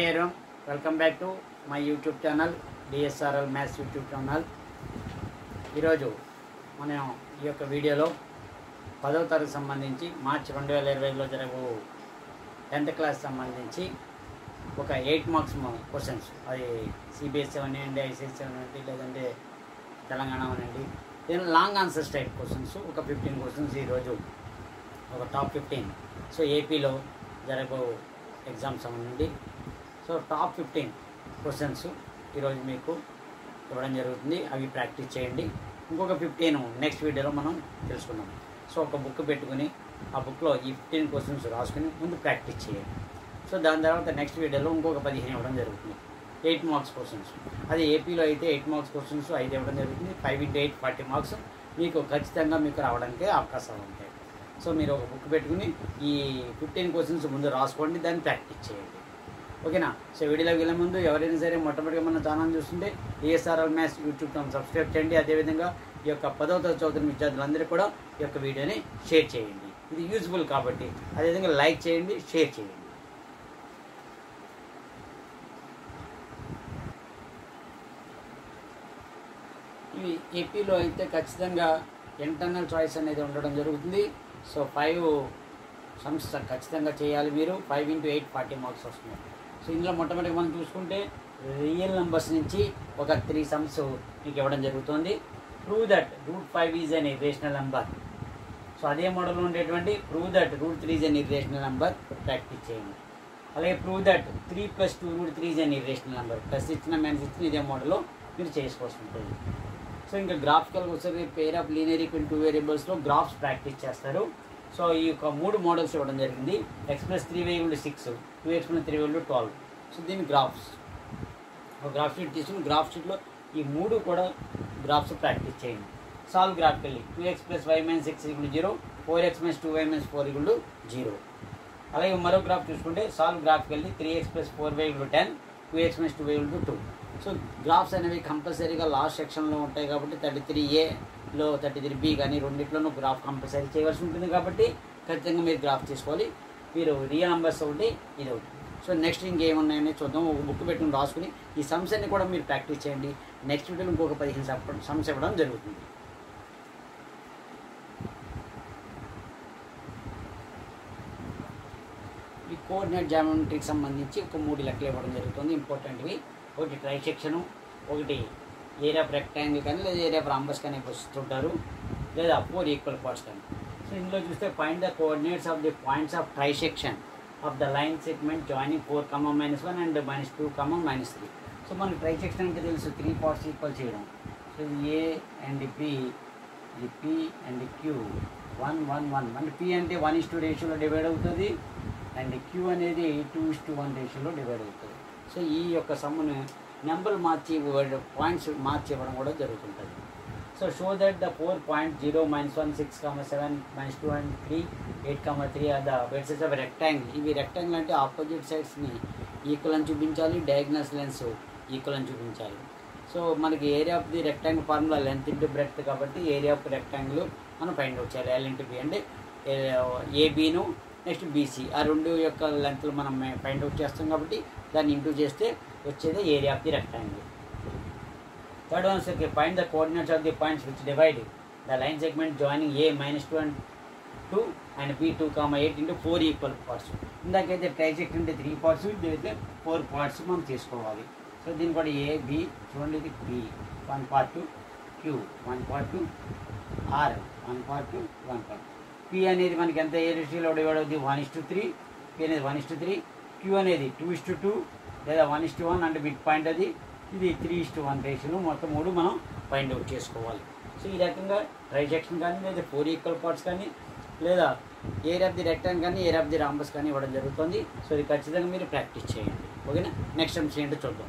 ఎవరం welcome back to my YouTube channel DSRL maths YouTube channel ఈరోజు మనం ఈ యొక్క వీడియోలో పదవ తరగతి సంబంధించి మార్చి రెండు వేల ఇరవైలో జరగు టెన్త్ క్లాస్ సంబంధించి ఒక ఎయిట్ మార్క్స్ క్వశ్చన్స్ అది సిబిఎస్ఈ అవనివ్వండి ఐసిఎస్ఈ అవనివ్వండి లేదంటే తెలంగాణ అవనండి దీని లాంగ్ ఆన్సర్స్ టైప్ క్వశ్చన్స్ ఒక ఫిఫ్టీన్ క్వశ్చన్స్ ఈరోజు ఒక టాప్ ఫిఫ్టీన్ సో ఏపీలో జరగబో ఎగ్జామ్స్ అవనండి సో టాప్ ఫిఫ్టీన్ క్వశ్చన్స్ ఈరోజు మీకు ఇవ్వడం జరుగుతుంది అవి ప్రాక్టీస్ చేయండి ఇంకొక ఫిఫ్టీన్ నెక్స్ట్ వీడియోలో మనం తెలుసుకుందాం సో ఒక బుక్ పెట్టుకుని ఆ బుక్లో ఈ ఫిఫ్టీన్ క్వశ్చన్స్ రాసుకుని ముందు ప్రాక్టీస్ చేయండి సో దాని తర్వాత నెక్స్ట్ వీడియోలో ఇంకొక పదిహేను ఇవ్వడం జరుగుతుంది ఎయిట్ మార్క్స్ క్వశ్చన్స్ అది ఏపీలో అయితే ఎయిట్ మార్క్స్ క్వశ్చన్స్ ఐదు ఇవ్వడం జరుగుతుంది five into eight forty marks మీకు ఖచ్చితంగా మీకు రావడానికి అవకాశాలు ఉంటాయి సో మీరు ఒక బుక్ పెట్టుకుని ఈ ఫిఫ్టీన్ క్వశ్చన్స్ ముందు రాసుకోండి దాన్ని ప్రాక్టీస్ చేయండి ఓకేనా సో వీడియోలోకి వెళ్ళే ముందు ఎవరైనా సరే మొట్టమొదటిగా మన ఛానల్ చూస్తుంటే DSRL maths YouTube channel subscribe చేయండి అదేవిధంగా ఈ యొక్క పదవ తరగతి చదువుతున్న విద్యార్థులందరూ కూడా ఈ యొక్క వీడియోని షేర్ చేయండి ఇది యూజ్ఫుల్ కాబట్టి అదేవిధంగా లైక్ చేయండి షేర్ చేయండి ఇవి ఏపీలో అయితే ఖచ్చితంగా ఇంటర్నల్ చాయిస్ అనేది ఉండడం జరుగుతుంది సో ఫైవ్ సమ్స్ ఖచ్చితంగా చేయాలి మీరు five into eight forty marks వస్తున్నాయి సో ఇందులో మొట్టమొదటిగా మనం చూసుకుంటే రియల్ నెంబర్స్ నుంచి ఒక త్రీ సమ్స్ మీకు ఇవ్వడం జరుగుతుంది prove that root five is an irrational number so అదే మోడల్లో ఉండేటువంటి prove that root three is an irrational number practice చేయండి అలాగే prove that three plus two root three is an irrational number plus ఇచ్చిన minus ఇచ్చిన ఇదే మోడల్లో మీరు చేసుకోవాల్సి ఉంటుంది సో ఇంకా గ్రాఫికల్గా వచ్చేది pair of linear equal two వేరియబుల్స్లో గ్రాఫ్స్ ప్రాక్టీస్ చేస్తారు సో ఈ యొక్క మూడు మోడల్స్ ఇవ్వడం జరిగింది x plus three equals six two x plus three equals twelve so దీని గ్రాఫ్స్ ఒక గ్రాఫ్ షీట్ తీసుకుని గ్రాఫ్ షీట్లో ఈ మూడు కూడా గ్రాఫ్స్ ప్రాక్టీస్ చేయండి solve graphically two x plus y minus six equal zero four x minus two y minus four equal zero అలాగే మరో గ్రాఫ్ చూసుకుంటే solve graphically three x plus four y equal ten two x minus two y equal two so graphs అనేవి కంపల్సరీగా last సెక్షన్లో ఉంటాయి కాబట్టి thirty three ఏలో thirty three B కానీ రెండిట్లోనూ గ్రాఫ్ కంపల్సరీ చేయవలసి ఉంటుంది కాబట్టి ఖచ్చితంగా మీరు గ్రాఫ్ చేసుకోవాలి మీరు రియల్ నెంబర్స్ ఒకటి ఇది ఒకటి సో నెక్స్ట్ ఇంకేమున్నాయని చూద్దాం ఒక బుక్ పెట్టుకుని రాసుకుని ఈ సమ్స్ అన్ని కూడా మీరు ప్రాక్టీస్ చేయండి నెక్స్ట్ వీడియోలో ఇంకొక పదిహేను సమ్ సమ్స్ ఇవ్వడం జరుగుతుంది ఈ కోఆర్డినేట్ జామెట్రీకి సంబంధించి ఒక మూడు లెక్కలు ఇవ్వడం జరుగుతుంది ఇంపార్టెంట్వి ఒకటి ట్రై సెక్షను ఒకటి ఏరియా ఆఫ్ రెక్టాంగిల్ కానీ లేదా ఏరియా ఆఫ్ రాంబస్ కానీ వస్తుంటారు లేదా ఫోర్ ఈక్వల్ పార్ట్స్ కానీ సో ఇందులో చూస్తే find the coordinates of the points of trisection of the line segment joining four comma minus one and minus two comma minus three so మనకి trisection అంటే తెలుసు three parts equal చేయడం so ఇది A and B ఇది P and Q one one one అంటే P అంటే one is to రేషియోలో divide అవుతుంది అండ్ క్యూ అనేది టూ ఇస్ టు వన్ రేషియోలో డివైడ్ అవుతుంది సో ఈ యొక్క సమ్మును నెంబర్ మార్చి పాయింట్స్ మార్చి ఇవ్వడం కూడా జరుగుతుంటుంది so show that the four point zero minus one six comma seven minus two and three eight comma three are the vertices of rectangle ఇవి rectangle అంటే opposite సైడ్స్ని ఈక్వల్ అని చూపించాలి డయాగ్నస్ లెన్స్ ఈక్వల్ అని చూపించాలి సో మనకి area of the rectangle formula length into breadth కాబట్టి area of rectangle మనం ఫైండ్ అవుట్ చేయాలి ఎల్ ఇంటూ బి అంటే ఏబీను నెక్స్ట్ బీసీ ఆ రెండు యొక్క లెంత్లు మనం ఫైండ్ అవుట్ చేస్తాం కాబట్టి దాన్ని ఇంటూ చేస్తే వచ్చేది area of the rectangle third one okay find the coordinates of the points which divide the line segment joining A minus two and two and B two comma eight into four equal parts ఇందాకైతే trisect అంటే three parts ఇదైతే four parts మనం తీసుకోవాలి so దీని కూడా A B చూడండి ఇది B one part two Q one part two R one part two one part P అనేది మనకి ఎంత ఏ రేషియోలో డివైడ్ అవుతుంది one is to three P అనేది one is to three Q అనేది టూ ఇస్ టు టూ లేదా వన్ ఇస్ టు వన్ అంటే మిడ్ పాయింట్ అది ఇది త్రీ ఇస్ టు వన్ రేషియోలో మొత్తం మూడు మనం ఫైండ్ అవుట్ చేసుకోవాలి సో ఈ రకంగా ట్రైజెక్షన్ కానీ లేదా ఫోర్ ఈక్వల్ పార్ట్స్ కానీ లేదా ఏర్ ఆఫ్ ది రెక్టాంగ్ కానీ ఏర్ ఆఫ్ ది రాంబస్ కానీ ఇవ్వడం జరుగుతుంది సో ఇది ఖచ్చితంగా మీరు ప్రాక్టీస్ చేయండి ఓకేనా నెక్స్ట్ టైం చేయండి చూద్దాం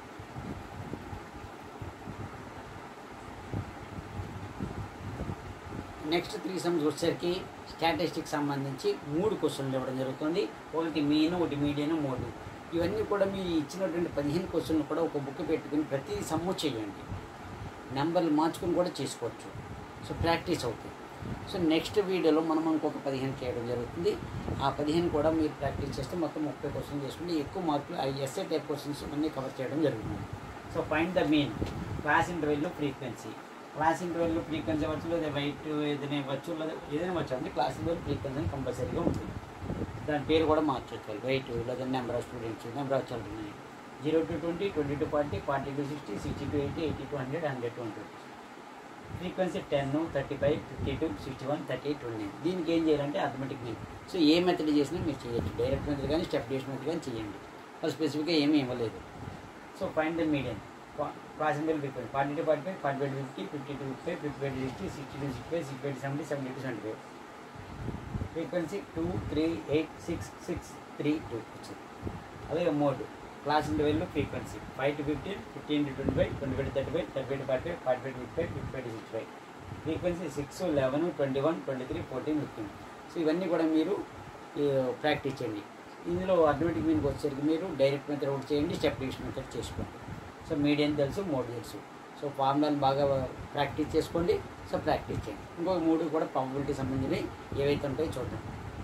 నెక్స్ట్ త్రీ సమ్స్ వచ్చేసరికి స్టాటిస్టిక్స్ సంబంధించి మూడు క్వశ్చన్లు ఇవ్వడం జరుగుతుంది ఒకటి మీన్ ఒకటి మీడియన్ మూడు ఇవన్నీ కూడా మీరు ఇచ్చినటువంటి పదిహేను క్వశ్చన్లు కూడా ఒక బుక్ పెట్టుకుని ప్రతి సమ్ము చేయండి నెంబర్లు మార్చుకుని కూడా చేసుకోవచ్చు సో ప్రాక్టీస్ అవుతుంది సో నెక్స్ట్ వీడియోలో మనం ఇంకొక పదిహేను చేయడం జరుగుతుంది ఆ పదిహేను కూడా మీరు ప్రాక్టీస్ చేస్తే మొత్తం ముప్పై క్వశ్చన్ చేసుకుంటే ఎక్కువ మార్కులు ఆ ఎస్ఏ టైప్ క్వశ్చన్స్ అన్నీ కవర్ చేయడం జరుగుతుంది so find the mean class ఇంటర్వెల్లో ఫ్రీక్వెన్సీ క్లాస్ ఇంటర్వెల్లో ఫ్రీక్వెన్సీ అవ్వచ్చు లేదా వైట్ ఏదైనా ఇవ్వచ్చు లేదా ఏదైనా ఇవ్వచ్చు అంటే క్లాస్ ఇంటర్వెల్ ఫ్రీక్వెన్సీ అని కంపల్సరీగా ఉంటుంది దాని పేరు కూడా మార్చొచ్చు వెయిట్ లేదా number of students number of children zero to twenty twenty to forty forty to sixty sixty to eighty eighty to hundred hundred to hundred frequency ten thirty five fifty two sixty one thirty eight twenty nine దీనికి ఏం చేయాలంటే automatic mean so ఏ method చేసినా మీరు చేయొచ్చు direct method కానీ step base method కానీ చేయండి అది స్పెసిఫిక్గా ఏమీ ఇవ్వలేదు so find the medium possible frequency forty to forty five forty five fifty fifty to fifty fifty five sixty sixty to sixty five sixty five seventy seventy to seventy five frequency two three eight six six three two వచ్చింది అలాగే mode class interval frequency five to fifteen fifteen to twenty five twenty five thirty five thirty five forty five forty five fifty five fifty five sixty five frequency six eleven twenty one twenty three fourteen fifteen so ఇవన్నీ కూడా మీరు practice చేయండి ఇందులో arithmetic మీన్కి వచ్చేసరికి మీరు direct method ఒకటి చేయండి step division method చేసుకోండి సో మీడియం తెలుసు మోడ్ తెలుసు సో ఫార్ములాని బాగా ప్రాక్టీస్ చేసుకోండి సో ప్రాక్టీస్ చేయండి ఇంకొక మూడు కూడా ప్రాబిలిటీ సంబంధించినవి ఏవైతే ఉంటాయో చూద్దాం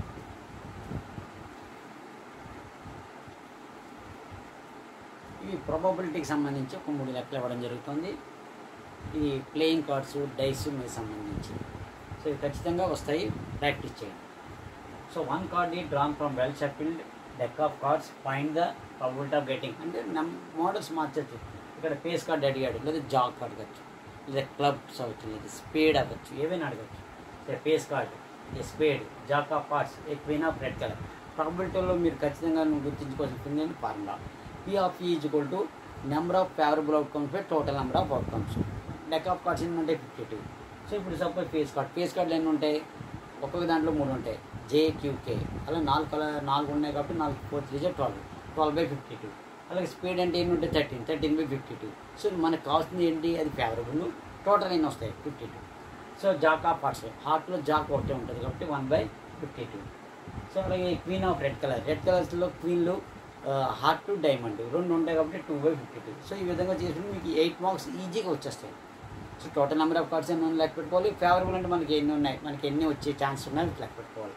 ఇవి ప్రాబబిలిటీకి సంబంధించి ఒక మూడు లెక్కలు ఇవ్వడం జరుగుతుంది ఇది ప్లేయింగ్ కార్డ్స్ డైస్ మీద సంబంధించి సో ఇవి ఖచ్చితంగా వస్తాయి ప్రాక్టీస్ చేయండి so one card is drawn from well shuffled deck of cards find the probability of getting అంటే నమ్ మోడల్స్ మార్చచ్చు ఇక్కడ పేస్ కార్డ్ అడిగాడు లేదా జాగ్ కార్డ్ అవ్వచ్చు లేదా క్లబ్స్ అవ్వచ్చు లేదా స్పేడ్ అవ్వచ్చు ఏవైనా అడగచ్చు face card a spade jack of cards a queen of red colour ప్రాబిలిటీలో మీరు ఖచ్చితంగా గుర్తించుకోవాల్సింది formula P of E is equal to number of favourable outcomes by total number of outcomes deck of cards ఎన్ని ఉంటాయి fifty two so ఇప్పుడు suppose face card face కార్డులు ఎన్ని ఉంటాయి ఒక్కొక్క దాంట్లో మూడు ఉంటాయి జేక్యూకే అలా నాలుగు కలర్ నాలుగు ఉన్నాయి కాబట్టి నాలుగు four three twelve twelve by fifty two అలాగే స్పీడ్ అంటే ఎన్ని ఉంటాయి thirteen thirteen by fifty two so మనకు కావాల్సింది ఏంటి అది ఫేవరబుల్ టోటల్ ఎన్ని వస్తాయి fifty two so jack of hearts హార్ట్లో జాక్ ఒకటే ఉంటుంది కాబట్టి one by fifty two so అలాగే queen of red colour red కలర్స్లో క్వీన్లు హార్ట్ టు డైమండ్ రెండు ఉంటాయి కాబట్టి two by fifty two so ఈ విధంగా చేసుకుంటే మీకు ఎయిట్ మార్క్స్ ఈజీగా వచ్చేస్తాయి so total number of cards ఎన్ని ఉన్నాయి లెక్క పెట్టుకోవాలి ఫేవరబుల్ అంటే మనకి ఎన్ని ఉన్నాయి మనకి ఎన్ని వచ్చే ఛాన్స్ ఉన్నాయి లెక్క పెట్టుకోవాలి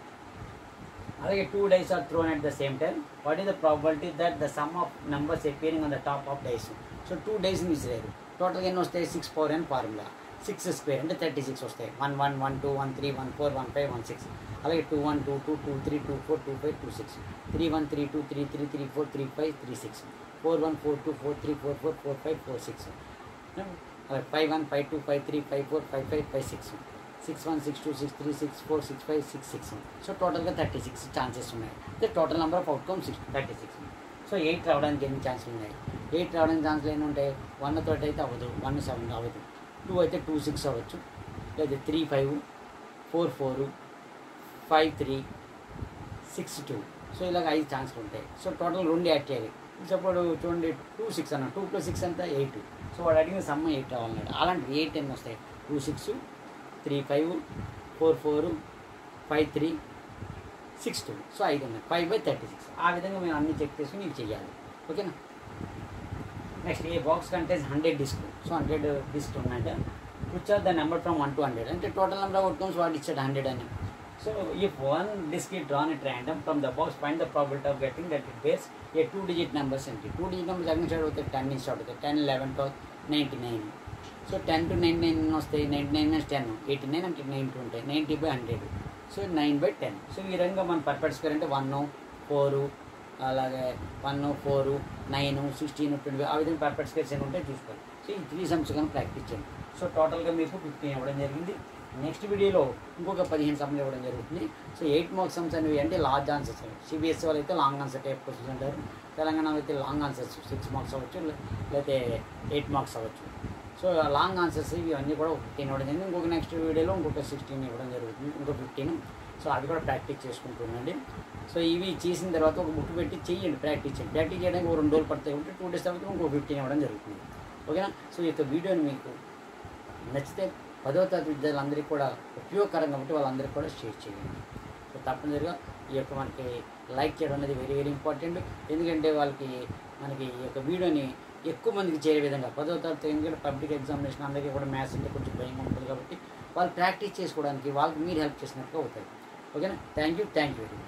అలాగే two dice are thrown at the same time what is the probability that the sum of numbers appearing on the top of dice so two dice విసిరారు టోటల్ ఎన్ని వస్తాయి six four and formula six square అంటే thirty six వస్తాయి one one one two one three one four one five one six అలాగే two one two two two three two four two five two six three one three two three three three four three five three six four one four two four three four four four five four six అలాగే five one five two five three five four five five five six six one six two six three six four six five six six so టోటల్గా thirty six chances ఉన్నాయి అంటే total number of outcome six thirty six so eight రావడానికి ఎన్ని ఛాన్సులు ఉన్నాయి eight రావడానికి ఛాన్సులు ఎన్ని ఉంటాయి వన్ తోటి అయితే అవ్వదు వన్ సెవెన్ అవ్వదు టూ అయితే టూ సిక్స్ అవ్వచ్చు లేదా three five four four five three six two so ఇలాగ ఐదు ఛాన్సులు ఉంటాయి సో టోటల్ రెండు యాడ్ చేయాలి ఇప్పుడు చూడండి టూ సిక్స్ అన్న టూ ప్లస్ సిక్స్ అంతా ఎయిట్ సో వాడు అడిగిన సమ్మ ఎయిట్ రావాలన్నాడు అలాంటి ఎయిట్ ఎన్ని వస్తాయి two six three five four four five three six two so ఐదు ఉన్నాయి ఫైవ్ బై థర్టీ సిక్స్ ఆ విధంగా మేము అన్ని చెక్ చేసుకుని ఇది చేయాలి ఓకేనా next a box contains hundred disc so hundred disc ఉన్నాయంటే which are the number from one to hundred అంటే టోటల్ నెంబర్ ఆఫ్ అవుట్కమ్స్ వాడు ఇచ్చాడు హండ్రెడ్ అని so if one disc is drawn at random from the box find the probability of getting that it bears a two digit numbers ఏంటి two digit numbers ఎక్కడ start అవుతాయి ten నుంచి start అవుతాయి ten eleven twelve ninety nine so ten to nine nine వస్తాయి ninety nine minus ten eighty nine అంటే ninety ఉంటాయి ninety by hundred so nine by ten so ఈ విధంగా మన పర్ఫెక్ట్ స్క్వేర్ అంటే వన్ ఫోరు అలాగే one four nine sixteen twenty ఆ విధంగా పర్ఫెక్ట్ స్క్వేర్స్ ఏమి ఉంటాయి చూసుకోవాలి సో ఈ త్రీ సమ్స్ కానీ ప్రాక్టీస్ చేయండి సో టోటల్గా మీకు ఫిఫ్టీన్ ఇవ్వడం జరిగింది నెక్స్ట్ వీడియోలో ఇంకొక పదిహేను సమ్లు ఇవ్వడం జరుగుతుంది సో ఎయిట్ మార్క్స్ సమ్స్ అనేవి అంటే లార్జ్ ఆన్సర్స్ సిబిఎస్ఈ వాళ్ళు అయితే లాంగ్ ఆన్సర్ టైప్ క్వశ్చన్స్ అంటారు తెలంగాణలో అయితే లాంగ్ ఆన్సర్స్ సిక్స్ మార్క్స్ అవ్వచ్చు లేకపోతే ఎయిట్ మార్క్స్ అవ్వచ్చు సో లాంగ్ ఆన్సర్స్ ఇవన్నీ కూడా ఫిఫ్టీన్ ఇవ్వడం జరిగింది ఇంకొక నెక్స్ట్ వీడియోలో ఇంకొక సిక్స్టీన్ ఇవ్వడం జరుగుతుంది ఇంకో ఫిఫ్టీన్ సో అవి కూడా ప్రాక్టీస్ చేసుకుంటుండండి సో ఇవి చేసిన తర్వాత ఒక బుక్ పెట్టి చెయ్యండి ప్రాక్టీస్ చేయండి ప్రాక్టీస్ చేయడానికి ఒక రెండు రోజులు పడతాయి ఉంటే టూ డేస్ తర్వాత ఇంకో ఫిఫ్టీన్ ఇవ్వడం జరుగుతుంది ఓకేనా సో ఈ యొక్క వీడియోని మీకు నచ్చితే పదవ తరగతి విద్యార్థులందరికీ కూడా ఉపయోగకరం కాబట్టి వాళ్ళందరికీ కూడా షేర్ చేయండి సో తప్పనిసరిగా ఈ యొక్క మనకి లైక్ చేయడం అనేది వెరీ వెరీ ఇంపార్టెంట్ ఎందుకంటే వాళ్ళకి మనకి ఈ యొక్క వీడియోని ఎక్కువ మందికి చేరే విధంగా పదవ తరగతి ఎందుకంటే పబ్లిక్ ఎగ్జామినేషన్ అందరికీ కూడా మ్యాథ్స్ అంటే కొంచెం భయంగా ఉంటుంది కాబట్టి వాళ్ళు ప్రాక్టీస్ చేసుకోవడానికి వాళ్ళకి మీరు హెల్ప్ చేసినట్టుగా అవుతుంది ఓకేనా thank you thank you very much